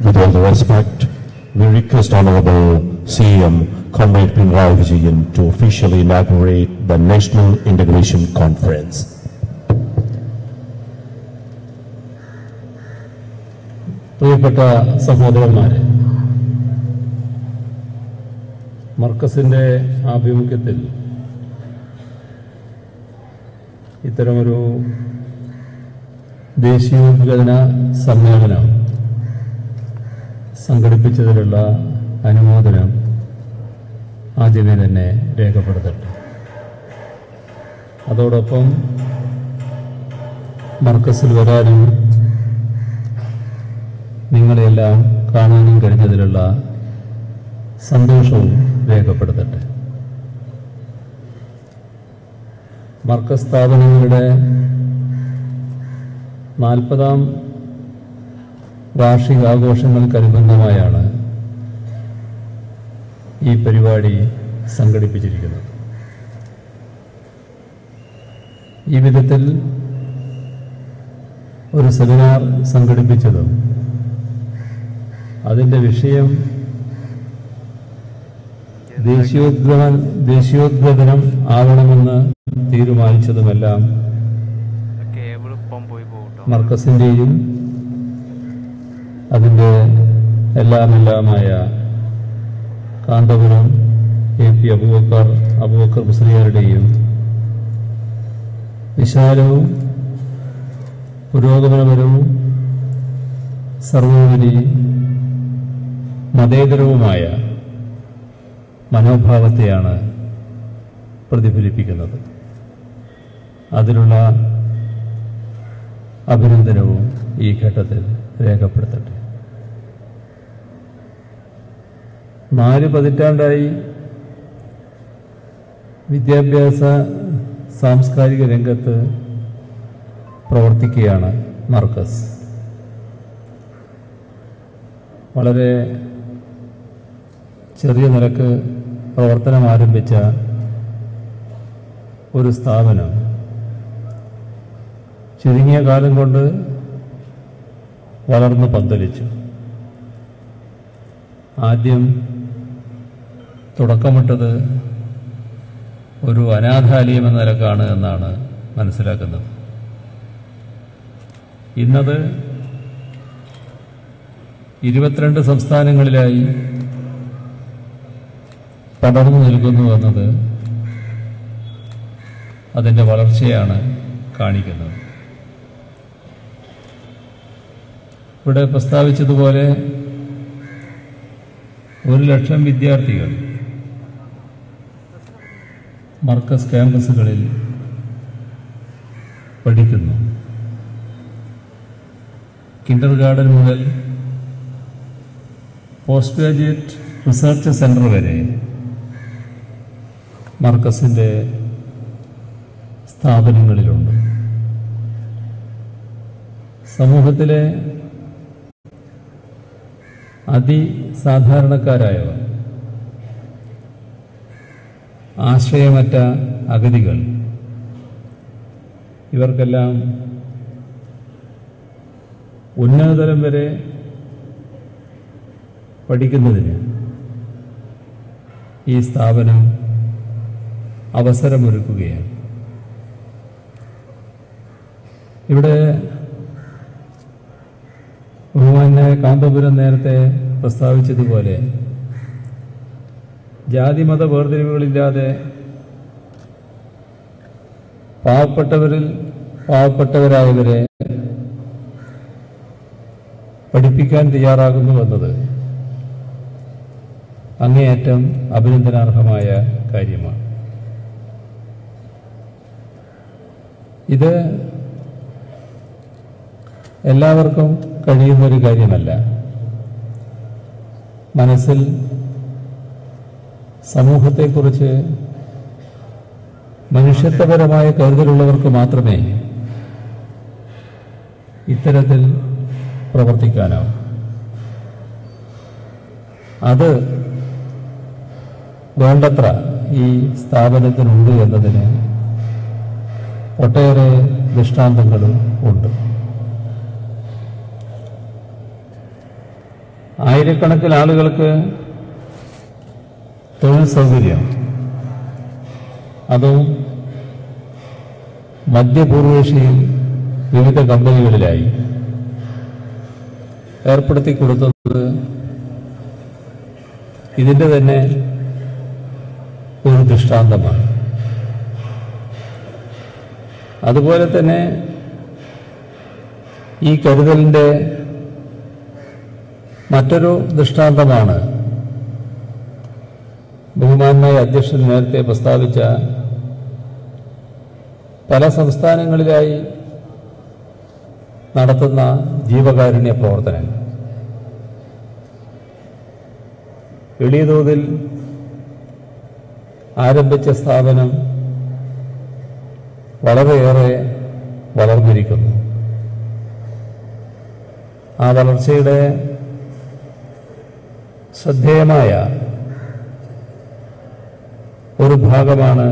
With all the respect, we request Honorable CM Comrade Pinarayi Vijayan to officially inaugurate the National Integration Conference. പ്രിയപ്പെട്ട സഹോദരന്മാരെ മർക്കസിന്റെ ആഭിമുഖ്യത്തിൽ ഇത്തരമൊരു ദേശീയോദ്ഗ്രഥന സമ്മേളനം സംഘടിപ്പിച്ചതിലുള്ള അനുമോദനം ആദ്യമേ തന്നെ രേഖപ്പെടുത്തട്ടെ അതോടൊപ്പം മർക്കസിൽ വരാനും നിങ്ങളെല്ലാം കാണാനും കഴിഞ്ഞതിലുള്ള സന്തോഷവും രേഖപ്പെടുത്തട്ടെ മർക്കസ് സ്ഥാപനങ്ങളുടെ നാൽപ്പതാം വാർഷികാഘോഷങ്ങൾക്കനുബന്ധമായാണ് ഈ പരിപാടി സംഘടിപ്പിച്ചിരിക്കുന്നത് ഈ വിധത്തിൽ ഒരു സെമിനാർ സംഘടിപ്പിച്ചതും അതിൻ്റെ വിഷയം ദേശീയോദ്ഗ്രഹ ദേശീയോദ്ഗ്രഥനം ആവണമെന്ന് തീരുമാനിച്ചതുമെല്ലാം കേബിൾ ഇപ്പം പോയി പോകട്ടോ മർക്കസിൻ്റെയും അതിൻ്റെ എല്ലാമെല്ലാമായ കാന്തപുരം എ പി അബൂബക്കർ അബൂബക്കർ മുസ്ലിയാരുടെയും വിശാലവും പുരോഗമനപരവും സർവോപരി മതേതരവുമായ മനോഭാവത്തെയാണ് പ്രതിഫലിപ്പിക്കുന്നത് അതിനുള്ള അഭിനന്ദനവും ഈ ഘട്ടത്തിൽ രേഖപ്പെടുത്തട്ടെ നാല് പതിറ്റാണ്ടായി വിദ്യാഭ്യാസ സാംസ്കാരിക രംഗത്ത് പ്രവർത്തിക്കുകയാണ് മർക്കസ് വളരെ ചെറിയ നിരക്ക് പ്രവർത്തനം ആരംഭിച്ച ഒരു സ്ഥാപനം ചുരുങ്ങിയ കാലം കൊണ്ട് വളർന്നു പന്തലിച്ചു ആദ്യം തുടക്കമിട്ടത് ഒരു അനാഥാലയം എന്ന നിലക്കാണ് എന്നാണ് മനസ്സിലാക്കുന്നത് ഇന്നത് ഇരുപത്തിരണ്ട് സംസ്ഥാനങ്ങളിലായി പടർന്നു നിൽക്കുന്നു എന്നത് അതിൻ്റെ വളർച്ചയാണ് കാണിക്കുന്നത് ഇവിടെ പ്രസ്താവിച്ചതുപോലെ ഒരു ലക്ഷം വിദ്യാർത്ഥികൾ മർക്കസ് ക്യാമ്പസുകളിൽ പഠിക്കുന്നു കിൻഡർ ഗാർഡൻ മുതൽ പോസ്റ്റ് ഗ്രാജുവേറ്റ് റിസർച്ച് സെൻറ്റർ വരെ മർക്കസിൻ്റെ സ്ഥാപനങ്ങളിലുണ്ട് സമൂഹത്തിലെ അതിസാധാരണക്കാരായവർ ആശ്രയമറ്റ അഗതികൾ ഇവർക്കെല്ലാം ഉന്നതതലം വരെ പഠിക്കുന്നതിന് ഈ സ്ഥാപനം അവസരമൊരുക്കുകയാണ് ഇവിടെ ബഹുമാനായ കാന്തപുരം നേരത്തെ പ്രസ്താവിച്ചതുപോലെ ജാതിമത വേർതിരിവുകളില്ലാതെ പാവപ്പെട്ടവരിൽ പാവപ്പെട്ടവരായവരെ പഠിപ്പിക്കാൻ തയ്യാറാകുന്നു എന്നത് അങ്ങേയറ്റം അഭിനന്ദനാർഹമായ കാര്യമാണ് ഇത് എല്ലാവർക്കും കഴിയുന്നൊരു കാര്യമല്ല മനസ്സിൽ സമൂഹത്തെക്കുറിച്ച് മനുഷ്യത്വപരമായ കരുതലുള്ളവർക്ക് മാത്രമേ ഇത്തരത്തിൽ പ്രവർത്തിക്കാനാവും അത് വേണ്ടത്ര ഈ സ്ഥാപനത്തിനുണ്ട് എന്നതിന് ഒട്ടേറെ ദൃഷ്ടാന്തങ്ങളും ഉണ്ട് ആയിരക്കണക്കിന് ആളുകൾക്ക് തൊഴിൽ സൗകര്യം അതും മധ്യപൂർവേഷ്യയിൽ വിവിധ കമ്പനികളിലായി ഏർപ്പെടുത്തി കൊടുത്തത് ഇതിൻ്റെ തന്നെ ഒരു ദൃഷ്ടാന്തമാണ് അതുപോലെ തന്നെ ഈ കരുതലിൻ്റെ മറ്റൊരു ദൃഷ്ടാന്തമാണ് ബഹുമാനായ അധ്യക്ഷൻ നേരത്തെ പ്രസ്താവിച്ച പല സംസ്ഥാനങ്ങളിലായി നടത്തുന്ന ജീവകാരുണ്യ പ്രവർത്തനങ്ങൾ എളിയ തോതിൽ ആരംഭിച്ച സ്ഥാപനം വളരെയേറെ വളർന്നിരിക്കുന്നു ആ വളർച്ചയുടെ ശ്രദ്ധേയമായ ഒരു ഭാഗമാണ്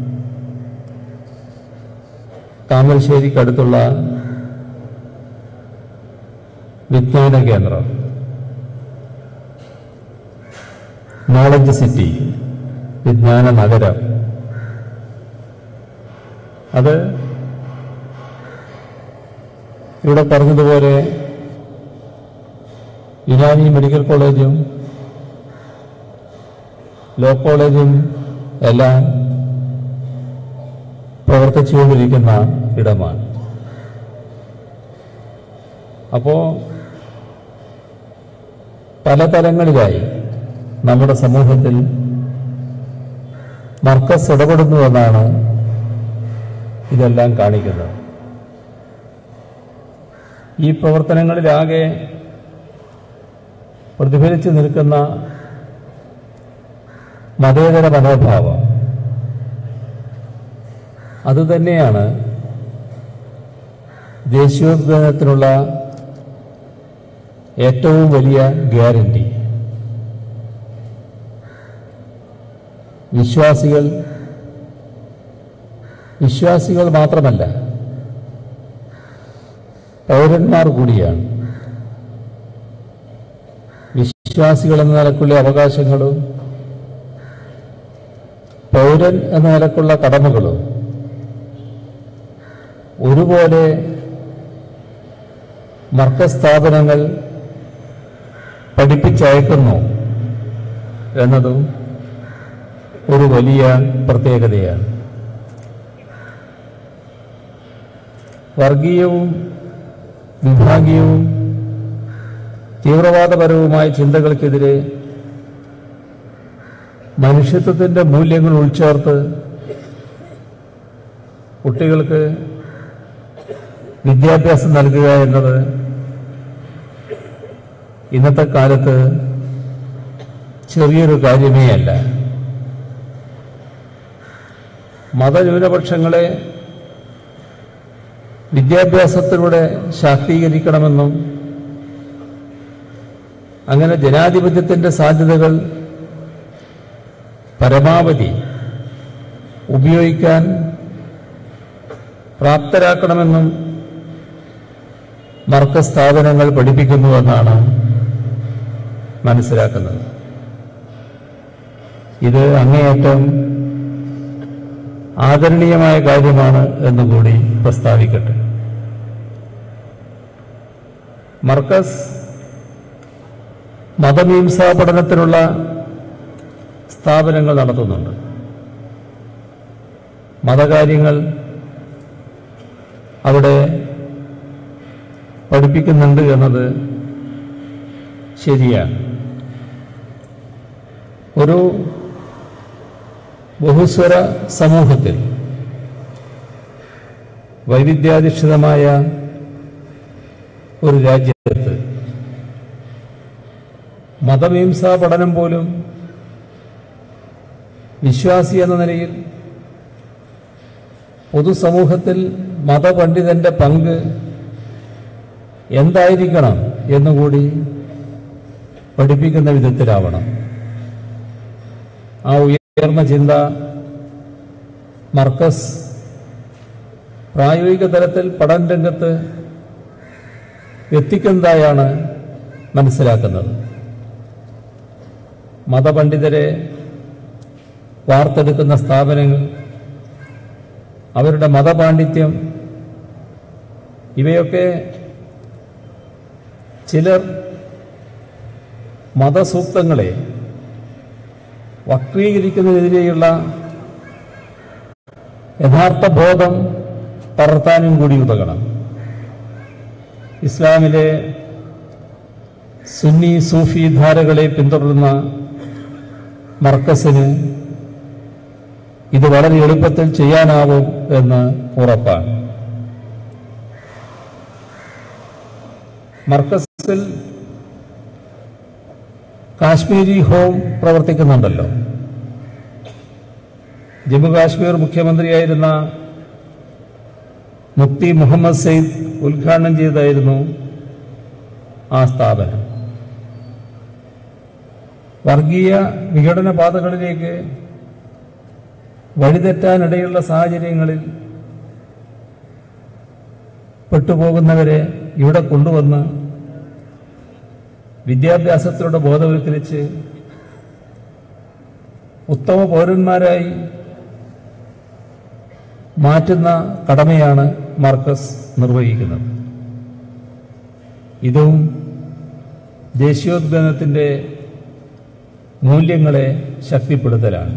താമരശ്ശേരിക്കടുത്തുള്ള വിജ്ഞാന കേന്ദ്രം നോളജ് സിറ്റി വിജ്ഞാന നഗരം അത് ഇവിടെ പറഞ്ഞതുപോലെ യുനാനി മെഡിക്കൽ കോളേജും ലോ കോളേജും എല്ലാം പ്രവർത്തിച്ചുകൊണ്ടിരിക്കുന്ന ഇടമാണ് അപ്പോ പല തലങ്ങളിലായി നമ്മുടെ സമൂഹത്തിൽ മർക്കസ് ഇടപെടുന്നുവെന്നാണ് ഇതെല്ലാം കാണിക്കുന്നത് ഈ പ്രവർത്തനങ്ങളിലാകെ പ്രതിഫലിച്ചു നിൽക്കുന്ന മതേതര മനോഭാവം അതുതന്നെയാണ് ദേശീയോദ്ഗ്രഥനത്തിനുള്ള ഏറ്റവും വലിയ ഗ്യാരണ്ടി വിശ്വാസികൾ വിശ്വാസികൾ മാത്രമല്ല പൗരന്മാർ കൂടിയാണ് വിശ്വാസികൾ എന്ന നിലക്കുള്ള അവകാശങ്ങളും പൗരൻ എന്ന നിലക്കുള്ള കടമകളും ഒരുപോലെ മർക്കസ്ഥാപനങ്ങൾ പഠിപ്പിച്ചയക്കുന്നു എന്നതും ഒരു വലിയ പ്രത്യേകതയാണ് വർഗീയവും വിഭാഗീയവും തീവ്രവാദപരവുമായ ചിന്തകൾക്കെതിരെ മനുഷ്യത്വത്തിൻ്റെ മൂല്യങ്ങൾ ഉൾച്ചേർത്ത് കുട്ടികൾക്ക് വിദ്യാഭ്യാസം നൽകുക എന്നത് ഇന്നത്തെ കാലത്ത് ചെറിയൊരു കാര്യമേ അല്ല മതന്യൂനപക്ഷങ്ങളെ വിദ്യാഭ്യാസത്തിലൂടെ ശാക്തീകരിക്കണമെന്നും അങ്ങനെ ജനാധിപത്യത്തിൻ്റെ സാധ്യതകൾ പരമാവധി ഉപയോഗിക്കാൻ പ്രാപ്തരാക്കണമെന്നും മർക്ക സ്ഥാപനങ്ങൾ പഠിപ്പിക്കുന്നുവെന്നാണ് മനസ്സിലാക്കുന്നത് ഇത് അങ്ങേയറ്റം ആദരണീയമായ കാര്യമാണ് എന്നുകൂടി പ്രസ്താവിക്കട്ടെ മർക്കസ് മതമീംസാ പഠനത്തിനുള്ള സ്ഥാപനങ്ങൾ നടത്തുന്നുണ്ട് മതകാര്യങ്ങൾ അവിടെ പഠിപ്പിക്കുന്നുണ്ട് എന്നത് ശരിയാണ് ഒരു ബഹുസ്വര സമൂഹത്തിൽ വൈവിധ്യാധിഷ്ഠിതമായ ഒരു രാജ്യത്ത് മതമീംസാ പഠനം പോലും വിശ്വാസി എന്ന നിലയിൽ പൊതുസമൂഹത്തിൽ മതപണ്ഡിതന്റെ പങ്ക് എന്തായിരിക്കണം എന്നുകൂടി പഠിപ്പിക്കുന്ന വിധത്തിലാവണം ആ ഉയർന്ന ചിന്ത മർക്കസ് പ്രായോഗിക തലത്തിൽ പഠന രംഗത്ത് എത്തിക്കുന്നതായാണ് മനസ്സിലാക്കുന്നത് മതപണ്ഡിതരെ വാർത്തെടുക്കുന്ന സ്ഥാപനങ്ങൾ അവരുടെ മതപാണ്ഡിത്യം ഇവയൊക്കെ ചിലർ മതസൂക്തങ്ങളെ വക്രീകരിക്കുന്നതിനെതിരെയുള്ള യഥാർത്ഥ ബോധം പകർത്താനും കൂടി ഉതകണം ഇസ്ലാമിലെ സുന്നി സൂഫി ധാരകളെ പിന്തുടരുന്ന മർക്കസിന് ഇത് വളരെ എളുപ്പത്തിൽ ചെയ്യാനാവും എന്ന് ഉറപ്പാണ് മർക്കസിൽ കാശ്മീരി ഹോം പ്രവർത്തിക്കുന്നുണ്ടല്ലോ ജമ്മു കാശ്മീർ മുഖ്യമന്ത്രിയായിരുന്ന മുഫ്തി മുഹമ്മദ് സെയ്ദ് ഉദ്ഘാടനം ചെയ്തായിരുന്നു ആ സ്ഥാപനം വർഗീയ വിഘടന പാതകളിലേക്ക് വഴിതെറ്റാനിടയുള്ള സാഹചര്യങ്ങളിൽ പെട്ടുപോകുന്നവരെ ഇവിടെ കൊണ്ടുവന്ന് വിദ്യാഭ്യാസത്തിലൂടെ ബോധവൽക്കരിച്ച് ഉത്തമ പൗരന്മാരായി മാറ്റുന്ന കടമയാണ് മാർക്കസ് നിർവഹിക്കുന്നത് ഇതും ദേശീയോദ്ഗ്രഥനത്തിൻ്റെ മൂല്യങ്ങളെ ശക്തിപ്പെടുത്തലാണ്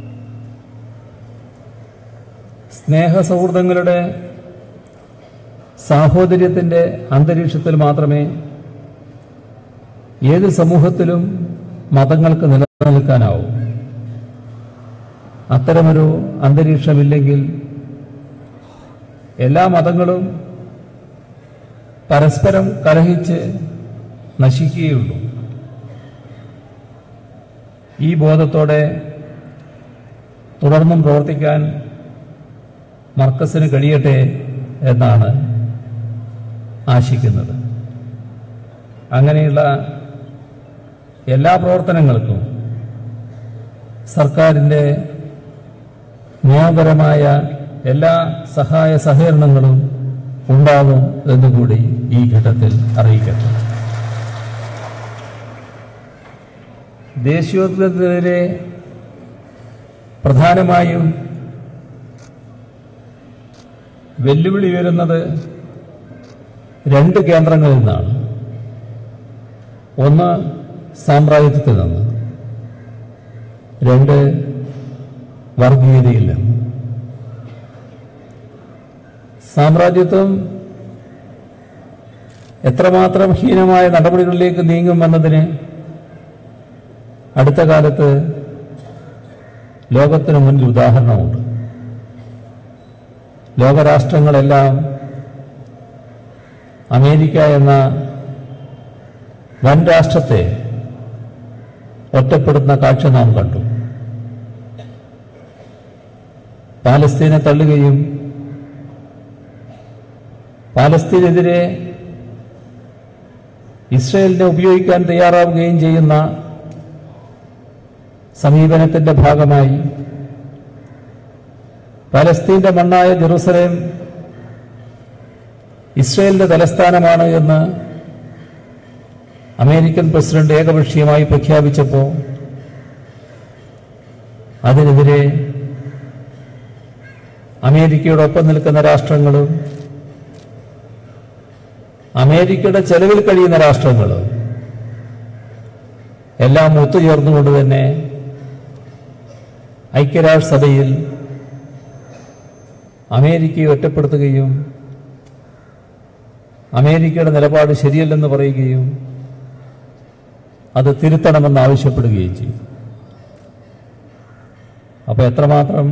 സ്നേഹസൗഹൃദങ്ങളുടെ സാഹോദര്യത്തിൻ്റെ അന്തരീക്ഷത്തിൽ മാത്രമേ ഏത് സമൂഹത്തിലും മതങ്ങൾക്ക് നിലനിൽക്കാനാവൂ അത്തരമൊരു അന്തരീക്ഷമില്ലെങ്കിൽ എല്ലാ മതങ്ങളും പരസ്പരം കലഹിച്ച് നശിക്കുകയുള്ളൂ ഈ ബോധത്തോടെ തുടർന്നും പ്രവർത്തിക്കാൻ മർക്കസിന് കഴിയട്ടെ എന്നാണ് ആശിക്കുന്നത് അങ്ങനെയുള്ള എല്ലാ പ്രവർത്തനങ്ങൾക്കും സർക്കാരിൻ്റെ നിയമപരമായ എല്ലാ സഹായ സഹകരണങ്ങളും ഉണ്ടാകും എന്നുകൂടി ഈ ഘട്ടത്തിൽ അറിയിക്കട്ടെ ദേശീയോദ്ഗ്രഥത്തിനെതിരെ പ്രധാനമായും വെല്ലുവിളി ഉയരുന്നത് രണ്ട് കേന്ദ്രങ്ങളിൽ നിന്നാണ് ഒന്ന് സാമ്രാജ്യത്വത്തിൽ നിന്ന് രണ്ട് വർഗീയതയിൽ നിന്ന് സാമ്രാജ്യത്വം എത്രമാത്രം ഹീനമായ നടപടികളിലേക്ക് നീങ്ങുമെന്നതിന് അടുത്ത കാലത്ത് ലോകത്തിന് മുന്നിൽ ഉദാഹരണമുണ്ട് ലോകരാഷ്ട്രങ്ങളെല്ലാം അമേരിക്ക എന്ന വൻ രാഷ്ട്രത്തെ ഒറ്റപ്പെടുത്തുന്ന കാഴ്ച നാം കണ്ടു പാലസ്തീനെ തള്ളുകയും പാലസ്തീനെതിരെ ഇസ്രയേലിനെ ഉപയോഗിക്കാൻ തയ്യാറാവുകയും ചെയ്യുന്ന സമീപനത്തിന്റെ ഭാഗമായി പലസ്തീന്റെ മണ്ണായ ജെറൂസലേം ഇസ്രയേലിന്റെ തലസ്ഥാനമാണ് എന്ന് അമേരിക്കൻ പ്രസിഡന്റ് ഏകപക്ഷീയമായി പ്രഖ്യാപിച്ചപ്പോൾ അതിനെതിരെ അമേരിക്കയോടൊപ്പം നിൽക്കുന്ന രാഷ്ട്രങ്ങളും അമേരിക്കയുടെ ചെലവിൽ കഴിയുന്ന രാഷ്ട്രങ്ങളും എല്ലാം ഒത്തുചേർന്നുകൊണ്ട് തന്നെ ഐക്യരാഷ്ട്രസഭയിൽ അമേരിക്കയെ ഒറ്റപ്പെടുത്തുകയും അമേരിക്കയുടെ നിലപാട് ശരിയല്ലെന്ന് പറയുകയും അത് തിരുത്തണമെന്ന് ആവശ്യപ്പെടുകയും ചെയ്തു അപ്പോൾ എത്രമാത്രം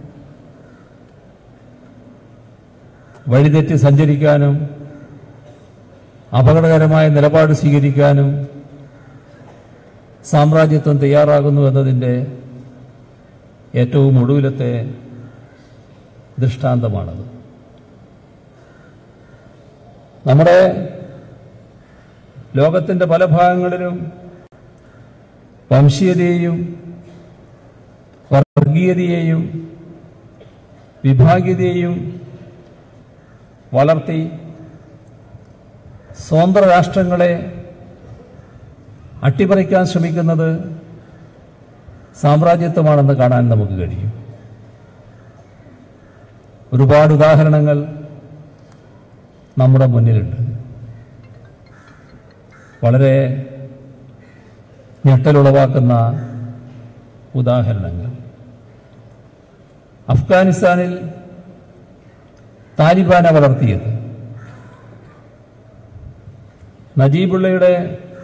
വഴിതെറ്റി സഞ്ചരിക്കാനും അപകടകരമായ നിലപാട് സ്വീകരിക്കാനും സാമ്രാജ്യത്വം തയ്യാറാകുന്നു എന്നതിൻ്റെ ഏറ്റവും ഒടുവിലത്തെ ദൃഷ്ടാന്തമാണത് നമ്മുടെ ലോകത്തിൻ്റെ പല ഭാഗങ്ങളിലും വംശീയതയെയും വർഗീയതയെയും വിഭാഗീയതയെയും വളർത്തി സ്വതന്ത്ര രാഷ്ട്രങ്ങളെ അട്ടിമറിക്കാൻ ശ്രമിക്കുന്നത് സാമ്രാജ്യത്വമാണെന്ന് കാണാൻ നമുക്ക് കഴിയും ഒരുപാട് ഉദാഹരണങ്ങൾ നമ്മുടെ മുന്നിലുണ്ട് വളരെ ഞെട്ടലുളവാക്കുന്ന ഉദാഹരണങ്ങൾ അഫ്ഗാനിസ്ഥാനിൽ താലിബാനെ വളർത്തിയത് നജീബുള്ളയുടെ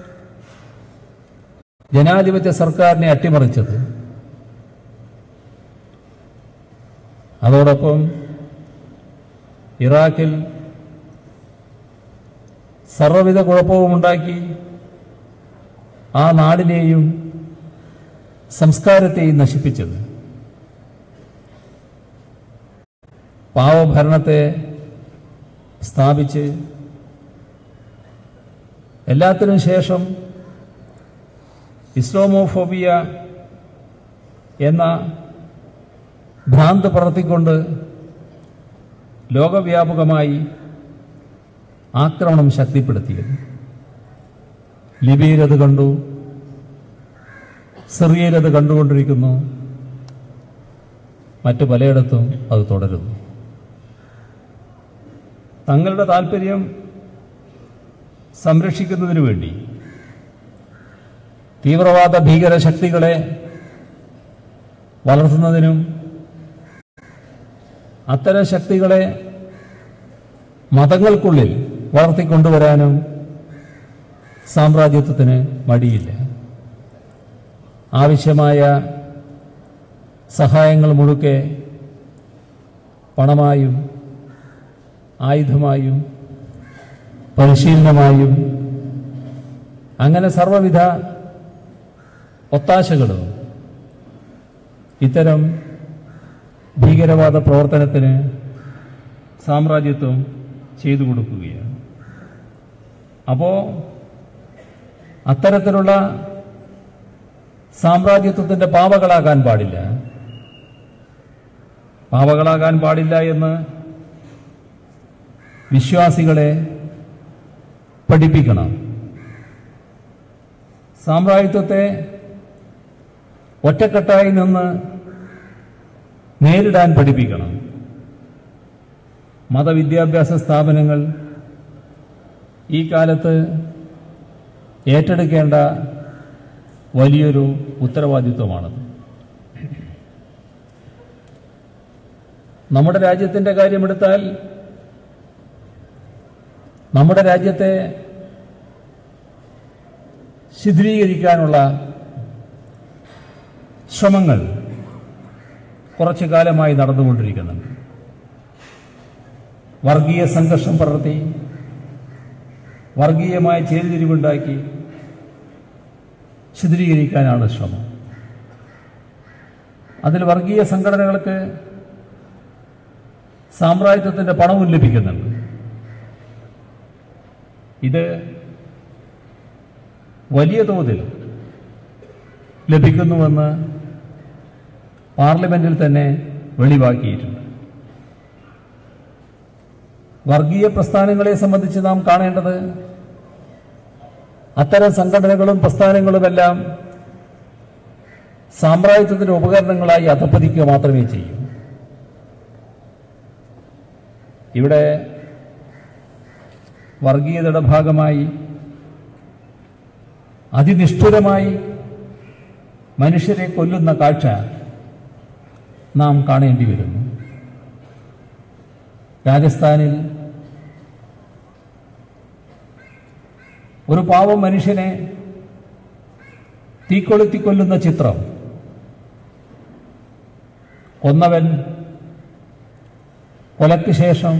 ജനാധിപത്യ സർക്കാരിനെ അട്ടിമറിച്ചത് അതോടൊപ്പം ഇറാഖിൽ സർവ്വവിധ കുഴപ്പവുമുണ്ടാക്കി ആ നാടിനെയും സംസ്കാരത്തെയും നശിപ്പിച്ചത് പാവഭരണത്തെ സ്ഥാപിച്ച് എല്ലാത്തിനും ശേഷം ഇസ്ലാമോഫോബിയ എന്ന ഭ്രാന്ത് പടർത്തിക്കൊണ്ട് ലോകവ്യാപകമായി ആക്രമണം ശക്തിപ്പെടുത്തിയത് ലിബിയയിലത് കണ്ടു സിറിയയിലത് കണ്ടുകൊണ്ടിരിക്കുന്നു മറ്റു പലയിടത്തും അത് തുടരുന്നു തങ്ങളുടെ താല്പര്യം സംരക്ഷിക്കുന്നതിനു വേണ്ടി തീവ്രവാദ ഭീകര ശക്തികളെ വളർത്തുന്നതിനും അത്തരം ശക്തികളെ മതങ്ങൾക്കുള്ളിൽ വളർത്തിക്കൊണ്ടുവരാനും സാമ്രാജ്യത്വത്തിന് മടിയില്ല ആവശ്യമായ സഹായങ്ങൾ മുഴുക്കെ പണമായും ആയുധമായും പരിശീലനമായും അങ്ങനെ സർവവിധ ഒത്താശകളും ഇത്തരം ഭീകരവാദ പ്രവർത്തനത്തിന് സാമ്രാജ്യത്വം ചെയ്തു കൊടുക്കുകയാണ് അപ്പോൾ അത്തരത്തിലുള്ള സാമ്രാജ്യത്വത്തിൻ്റെ പാവകളാകാൻ പാടില്ല പാവകളാകാൻ പാടില്ല എന്ന് വിശ്വാസികളെ പഠിപ്പിക്കണം സാമ്രാജ്യത്വത്തെ ഒറ്റക്കെട്ടായി നിന്ന് നേരിടാൻ പഠിപ്പിക്കണം മതവിദ്യാഭ്യാസ സ്ഥാപനങ്ങൾ ഈ കാലത്ത് ഏറ്റെടുക്കേണ്ട വലിയൊരു ഉത്തരവാദിത്വമാണത് നമ്മുടെ രാജ്യത്തിൻ്റെ കാര്യമെടുത്താൽ നമ്മുടെ രാജ്യത്തെ ശിഥിലീകരിക്കാനുള്ള ശ്രമങ്ങൾ കുറച്ചു കാലമായി നടന്നുകൊണ്ടിരിക്കുന്നുണ്ട് വർഗീയ സംഘർഷം പടർത്തി വർഗീയമായ ചേരിതിരിവുണ്ടാക്കി ശിഥിലീകരിക്കാനാണ് ശ്രമം അതിൽ വർഗീയ സംഘടനകൾക്ക് സാമ്രാജ്യത്വത്തിൻ്റെ പണവും ലഭിക്കുന്നുണ്ട് ഇത് വലിയ തോതിൽ ലഭിക്കുന്നുവെന്ന് പാർലമെന്റിൽ തന്നെ വെളിവാക്കിയിട്ടുണ്ട് വർഗീയ പ്രസ്ഥാനങ്ങളെ സംബന്ധിച്ച് നാം കാണേണ്ടത് അത്തരം സംഘടനകളും പ്രസ്ഥാനങ്ങളുമെല്ലാം സാമ്രാജ്യത്വത്തിന്റെ ഉപകരണങ്ങളായി അധപ്പതിക്കുക മാത്രമേ ചെയ്യൂ ഇവിടെ വർഗീയതയുടെ ഭാഗമായി അതിനിഷ്ഠുരമായി മനുഷ്യരെ കൊല്ലുന്ന കാഴ്ച നാം കാണേണ്ടി വരുന്നു രാജസ്ഥാനിൽ ഒരു പാവം മനുഷ്യനെ തീക്കൊളുത്തി കൊല്ലുന്ന ചിത്രം കൊന്നവൻ കൊലയ്ക്ക് ശേഷം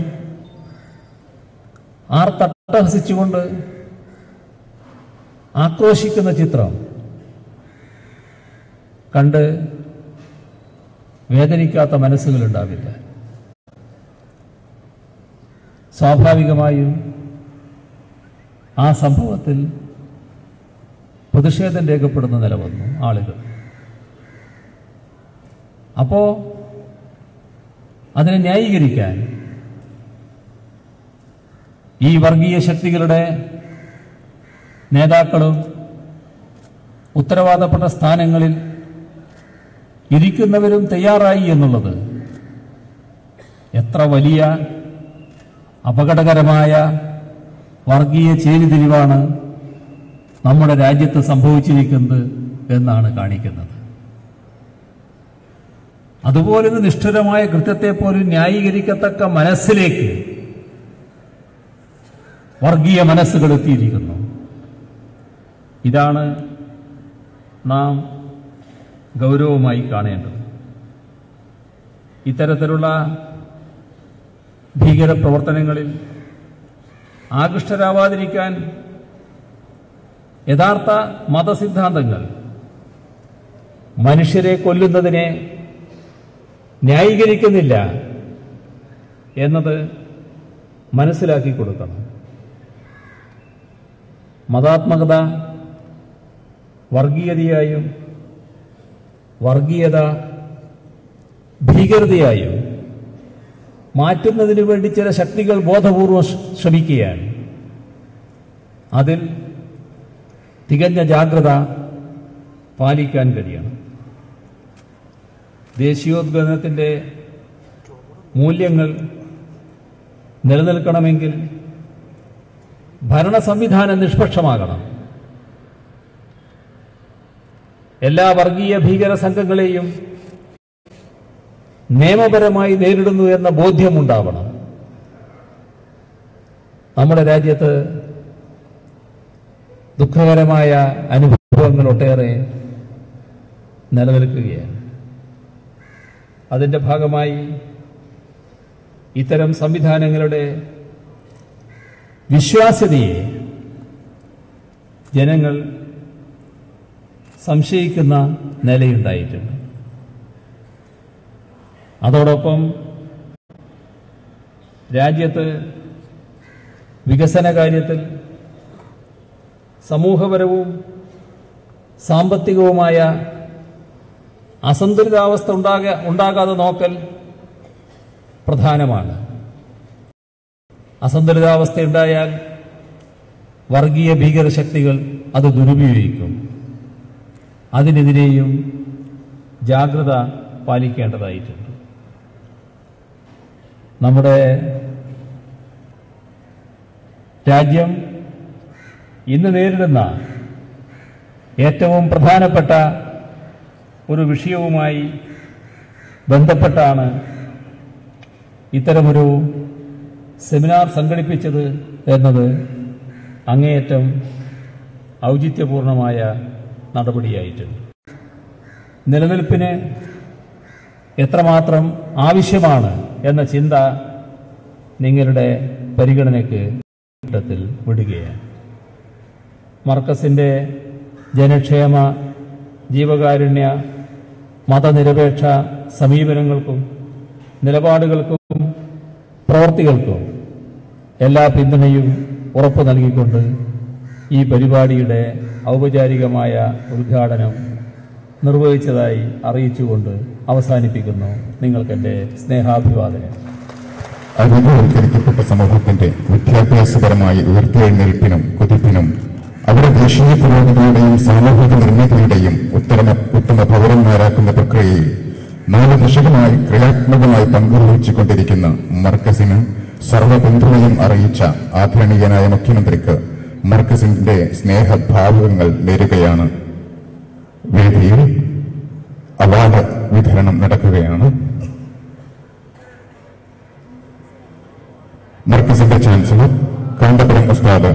ആർത്തട്ടഹസിച്ചുകൊണ്ട് ആക്രോശിക്കുന്ന ചിത്രം കണ്ട് വേദനിക്കാത്ത മനസ്സുകളുണ്ടാവില്ല സ്വാഭാവികമായും ആ സംഭവത്തിൽ പ്രതിഷേധം രേഖപ്പെടുന്ന നില വന്നു ആളുകൾ അപ്പോ അതിനെ ന്യായീകരിക്കാൻ ഈ വർഗീയ ശക്തികളുടെ നേതാക്കളും ഉത്തരവാദപ്പെട്ട സ്ഥാനങ്ങളിൽ ഇരിക്കുന്നവരും തയ്യാറായി എന്നുള്ളത് എത്ര വലിയ അപകടകരമായ വർഗീയ ചേരിതിരിവാണ് നമ്മുടെ രാജ്യത്ത് സംഭവിച്ചിരിക്കുന്നത് എന്നാണ് കാണിക്കുന്നത് അതുപോലൊരു നിഷ്ഠുരമായ കൃത്യത്തെ പോലും ന്യായീകരിക്കത്തക്ക മനസ്സിലേക്ക് വർഗീയ മനസ്സുകൾ എത്തിയിരിക്കുന്നു ഇതാണ് നാം ഗൗരവമായി കാണേണ്ടത് ഇത്തരത്തിലുള്ള ഭീകരപ്രവർത്തനങ്ങളിൽ ആകൃഷ്ടരാവാതിരിക്കാൻ യഥാർത്ഥ മതസിദ്ധാന്തങ്ങൾ മനുഷ്യരെ കൊല്ലുന്നതിനെ ന്യായീകരിക്കുന്നില്ല എന്നത് മനസ്സിലാക്കി കൊടുക്കണം മതാത്മകത വർഗീയതയായും വർഗീയത ഭീകരതയായും മാറ്റുന്നതിനു വേണ്ടി ചില ശക്തികൾ ബോധപൂർവം ശ്ര- ശ്രമിക്കുകയാണ് അതിൽ തികഞ്ഞ ജാഗ്രത പാലിക്കാൻ കഴിയണം ദേശീയോദ്ഗ്രഥനത്തിൻ്റെ മൂല്യങ്ങൾ നിലനിൽക്കണമെങ്കിൽ ഭരണ സംവിധാനം നിഷ്പക്ഷമാകണം എല്ലാ വർഗീയ ഭീകര സംഘങ്ങളെയും നിയമപരമായി നേരിടുന്നു എന്ന ബോധ്യമുണ്ടാവണം നമ്മുടെ രാജ്യത്ത് ദുഃഖകരമായ അനുഭവങ്ങൾ ഒട്ടേറെ നിലനിൽക്കുകയാണ് അതിൻ്റെ ഭാഗമായി ഇത്തരം സംവിധാനങ്ങളുടെ വിശ്വാസ്യതയെ ജനങ്ങൾ സംശയിക്കുന്ന നിലയുണ്ടായിട്ടുണ്ട് അതോടൊപ്പം രാജ്യത്ത് വികസന കാര്യത്തിൽ സമൂഹപരവും സാമ്പത്തികവുമായ അസന്തുലിതാവസ്ഥ ഉണ്ടാക ഉണ്ടാകാതെ നോക്കൽ പ്രധാനമാണ് അസന്തുലിതാവസ്ഥ ഉണ്ടായാൽ വർഗീയ ഭീകര ശക്തികൾ അത് ദുരുപയോഗിക്കും അതിനെതിരെയും ജാഗ്രത പാലിക്കേണ്ടതായിട്ടുണ്ട് നമ്മുടെ രാജ്യം ഇന്ന് നേരിടുന്ന ഏറ്റവും പ്രധാനപ്പെട്ട ഒരു വിഷയവുമായി ബന്ധപ്പെട്ടാണ് ഇത്തരമൊരു സെമിനാർ സംഘടിപ്പിച്ചത് എന്നത് അങ്ങേയറ്റം ഔചിത്യപൂർണമായ നടപടിയായിട്ടുണ്ട് നിലനിൽപ്പിന് എത്രമാത്രം ആവശ്യമാണ് എന്ന ചിന്ത നിങ്ങളുടെ പരിഗണനയ്ക്ക് ഘട്ടത്തിൽ വിടുകയാണ് മർക്കസിന്റെ ജനക്ഷേമ ജീവകാരുണ്യ മതനിരപേക്ഷ സമീപനങ്ങൾക്കും നിലപാടുകൾക്കും പ്രവർത്തികൾക്കും എല്ലാ പിന്തുണയും ഉറപ്പു നൽകിക്കൊണ്ട് ഈ പരിപാടിയുടെ ഔപചാരികമായ ഉദ്ഘാടനം നിർവഹിച്ചതായി അറിയിച്ചുകൊണ്ട് അവസാനിപ്പിക്കുന്നു നിങ്ങൾക്കെൻ്റെ സ്നേഹാഭിവാദനം അരികവൽക്കരിക്കപ്പെട്ട സമൂഹത്തിന്റെ വിദ്യാഭ്യാസപരമായ ഉയർത്തെഴുന്നേൽപ്പിനും കുതിപ്പിനും അവരുടെ ദേശീയ പുരോഗതിയുടെയും സാമൂഹിക നിർമ്മിതിയുടെയും ഉത്തമ ഉത്തമ പൗരന്മാരാക്കുന്ന പ്രക്രിയയിൽ നാല് ദശകമായി ക്രിയാത്മകമായി പങ്കുവഹിച്ചുകൊണ്ടിരിക്കുന്ന മർക്കസിന് സർവ്വ പിന്തുണയും അറിയിച്ച ആദരണീയനായ മുഖ്യമന്ത്രിക്ക് മർക്കസിന്റെ സ്നേഹഭാവുകങ്ങൾ നേരുകയാണ് വേദിയിൽ അവാർഡ് വിതരണം നടക്കുകയാണ് മർക്കസിന്റെ ചാൻസലർ കാന്തപുരം ഉസ്താദ്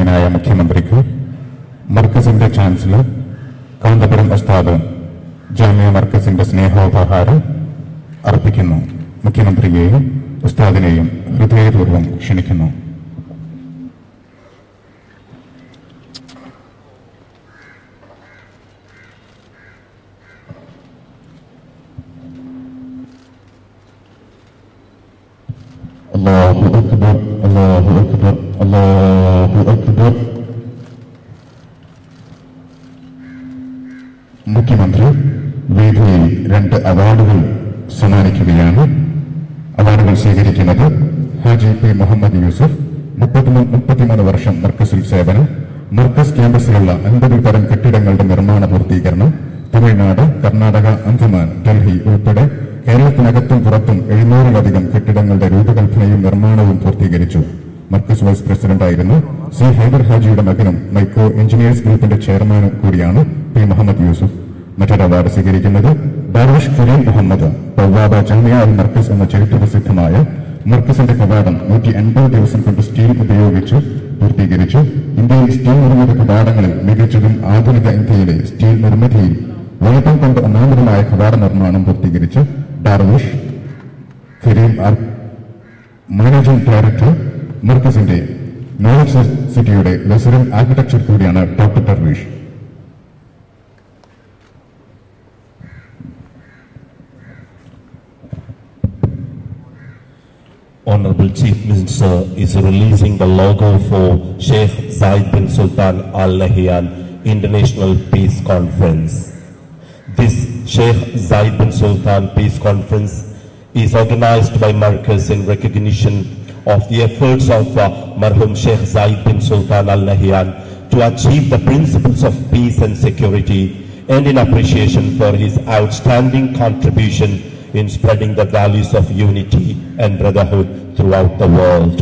ബഹുമാന്യനായ മുഖ്യമന്ത്രിക്ക് മർക്കസിന്റെ ചാൻസലർ കാന്തപുരം ഉസ്താദ് ജാമ്യ മർക്കസിന്റെ സ്നേഹോപഹാരം അർപ്പിക്കുന്നു മുഖ്യമന്ത്രിയെയും ഉസ്താദിനെയും ഹൃദയപൂർവ്വം ക്ഷണിക്കുന്നു الله أكبر الله أكبر الله أكبر മുഖ്യമന്ത്രി വേദിയിൽ രണ്ട് അവാർഡുകൾ സമ്മാനിക്കുകയാണ് അവാർഡുകൾ സ്വീകരിക്കുന്നത് ഹാജി പി മുഹമ്മദ് യൂസഫ് മുപ്പത്തിമൂന്ന് മുപ്പത്തിമൂന്ന് വർഷം മർക്കസിൽ സേവനം മർക്കസ് ക്യാമ്പസിലുള്ള അൻപതിൽ പരം കെട്ടിടങ്ങളുടെ നിർമ്മാണ പൂർത്തീകരണം തമിഴ്നാട് കർണാടക അന്തമാൻ ഡൽഹി ഉൾപ്പെടെ കേരളത്തിനകത്തും പുറത്തും എഴുന്നൂറിലധികം കെട്ടിടങ്ങളുടെ രൂപകൽപ്പനയും നിർമ്മാണവും പൂർത്തീകരിച്ചു മർക്കസ് വൈസ് പ്രസിഡന്റായിരുന്നു സി ഹൈദർ ഹാജിയുടെ മകനും മൈക്കോ എഞ്ചിനീയേഴ്സ് ഗ്രൂപ്പിന്റെ ചെയർമാനും കൂടിയാണ് പി മുഹമ്മദ് യൂസുഫ് മറ്റൊരു അവാർഡ് സ്വീകരിക്കുന്നത് ദാറുഷ് കരീം മുഹമ്മദ് പവാബ ജാമിയ അൽ മർക്കസ് എന്ന ചരിത്രപ്രസിദ്ധമായ മർക്കസിന്റെ കവാടം നൂറ്റി എൺപത് ദിവസം കൊണ്ട് സ്റ്റീൽ ഉപയോഗിച്ച് പൂർത്തീകരിച്ചു ഇന്ത്യയിൽ സ്റ്റീൽ നിർമ്മിത കവാടങ്ങളിൽ മികച്ചതും ആധുനിക ഇന്ത്യയിലെ സ്റ്റീൽ നിർമ്മിതിയിൽ വലുപ്പം കൊണ്ട് ഒന്നാമതുമായ കവാട നിർമ്മാണം പൂർത്തീകരിച്ച് Darvish Karim R managing director മർക്കസിന്റെ നോളജ് സിറ്റിയുടെ റെസിഡന്റ് ആർക്കിടെക്ചർ കൂടിയാണ് doctor Darvish Honorable Chief Minister is releasing the logo for Sheikh Zayed bin Sultan Al Nahyan International Peace Conference. This Sheikh Zayed bin Sultan Peace Conference is organized by Marcus in recognition of the efforts of uh, Marhum Sheikh Zayed bin Sultan Al Nahyan to achieve the principles of peace and security and in appreciation for his outstanding contribution in spreading the values of unity and brotherhood throughout the world.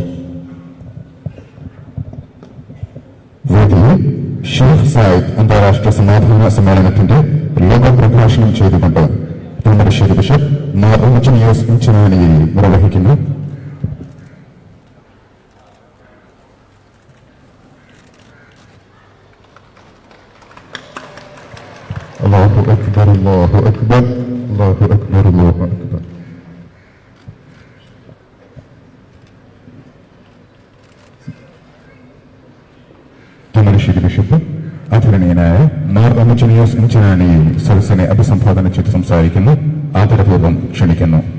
വേദിയിൽ Sheikh Zayed അന്താരാഷ്ട്ര സമാധാന സമ്മേളനത്തിന്റെ ലോക പ്രഭാഷണം ചെയ്തുകൊണ്ട് Thamarassery bishop Mar ഉമ്മച്ചനിയോസ് ഇഞ്ചനാനിയെ നിർവഹിക്കുന്നു الله أكبر الله أكبر الله أكبر الله أكبر താമരശ്ശേരി ബിഷപ്പ് ആദരണീയനായ മാർ ഉമ്മച്ചനിയോസ് ഇഞ്ചനാനിയെ സദസ്സിനെ അഭിസംബോധന ചെയ്ത് സംസാരിക്കുന്നു ആദരപൂർവ്വം ക്ഷണിക്കുന്നു